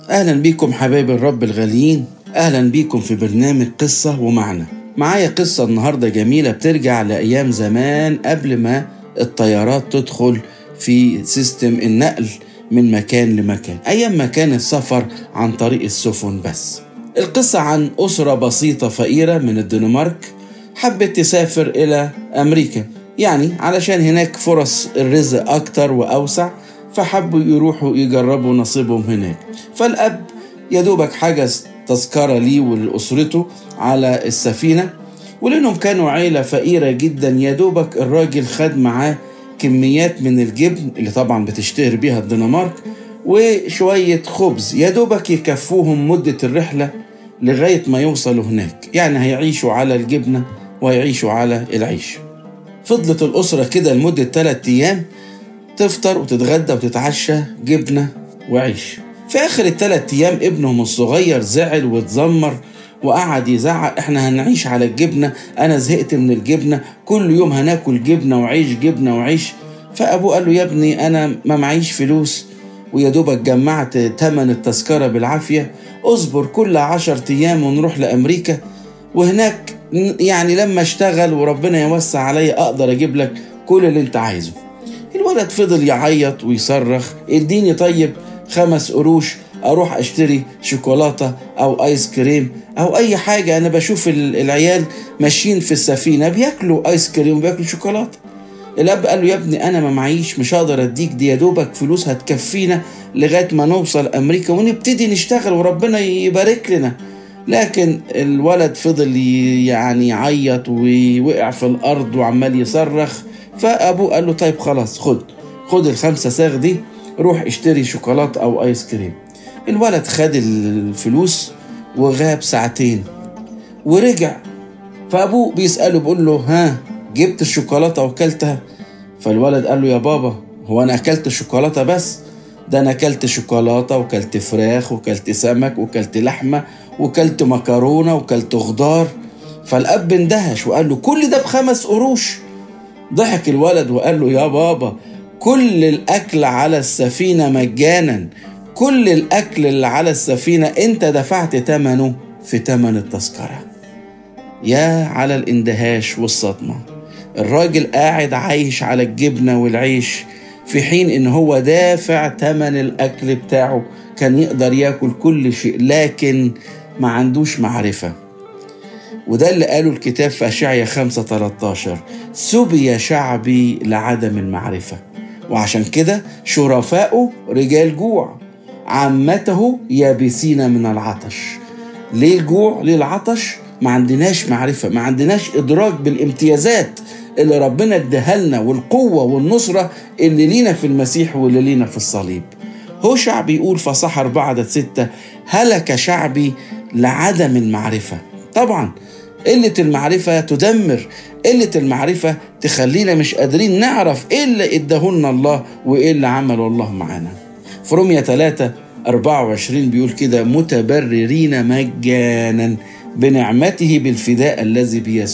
أهلا بيكم حبايب الرب الغاليين أهلا بيكم في برنامج قصة ومعنى معايا قصة النهاردة جميلة بترجع لأيام زمان قبل ما الطيارات تدخل في سيستم النقل من مكان لمكان أيام ما كان السفر عن طريق السفن بس القصة عن أسرة بسيطة فقيرة من الدنمارك حبت تسافر إلى أمريكا يعني علشان هناك فرص الرزق أكتر وأوسع فحبوا يروحوا يجربوا نصيبهم هناك فالأب يدوبك حجز تذكرة ليه ولأسرته على السفينة ولأنهم كانوا عيلة فقيرة جدا يدوبك الراجل خد معاه كميات من الجبن اللي طبعا بتشتهر بيها الدنمارك وشوية خبز يدوبك يكفوهم مدة الرحلة لغاية ما يوصلوا هناك يعني هيعيشوا على الجبنة ويعيشوا على العيش فضلت الأسرة كده لمدة ثلاثة أيام تفطر وتتغدى وتتعشى جبنة وعيش في آخر الثلاث أيام ابنهم الصغير زعل واتذمر وقعد يزعق احنا هنعيش على الجبنة أنا زهقت من الجبنة كل يوم هناكل جبنة وعيش جبنة وعيش فأبوه قال له يا ابني أنا ما معيش فلوس ويا دوبك جمعت تمن التذكرة بالعافية اصبر كل عشر أيام ونروح لأمريكا وهناك يعني لما اشتغل وربنا يوسع عليا أقدر أجيب لك كل اللي أنت عايزه الولد فضل يعيط ويصرخ اديني طيب خمس قروش اروح اشتري شوكولاته او ايس كريم او اي حاجه انا بشوف العيال ماشيين في السفينه بياكلوا ايس كريم وبياكلوا شوكولاته الاب قال له يا ابني انا ما معيش مش هقدر اديك دي يا دوبك فلوس هتكفينا لغايه ما نوصل امريكا ونبتدي نشتغل وربنا يبارك لنا لكن الولد فضل يعني يعيط ووقع في الارض وعمال يصرخ فابوه قال له طيب خلاص خد خد الخمسه ساغ دي روح اشتري شوكولاته او ايس كريم الولد خد الفلوس وغاب ساعتين ورجع فابوه بيساله بيقول له ها جبت الشوكولاته وكلتها فالولد قال له يا بابا هو انا اكلت شوكولاته بس ده انا اكلت شوكولاته وكلت فراخ وكلت سمك وكلت لحمه وكلت مكرونه وكلت خضار فالاب اندهش وقال له كل ده بخمس قروش ضحك الولد وقال له يا بابا كل الأكل على السفينة مجانا كل الأكل اللي على السفينة أنت دفعت ثمنه في ثمن التذكرة يا على الاندهاش والصدمة الراجل قاعد عايش على الجبنة والعيش في حين إن هو دافع ثمن الأكل بتاعه كان يقدر ياكل كل شيء لكن ما عندوش معرفة وده اللي قاله الكتاب في أشعيا 5 13 سبي شعبي لعدم المعرفة وعشان كده شرفاؤه رجال جوع عامته يابسين من العطش ليه الجوع ليه العطش ما عندناش معرفة ما عندناش إدراك بالامتيازات اللي ربنا اداها لنا والقوة والنصرة اللي لينا في المسيح واللي لينا في الصليب هو شعب يقول فصح أربعة عدد ستة هلك شعبي لعدم المعرفة طبعا قلة المعرفة تدمر قلة المعرفة تخلينا مش قادرين نعرف ايه اللي اداهولنا الله وايه اللي عمله الله معانا في رومية 3 24 بيقول كده متبررين مجانا بنعمته بالفداء الذي بيسوع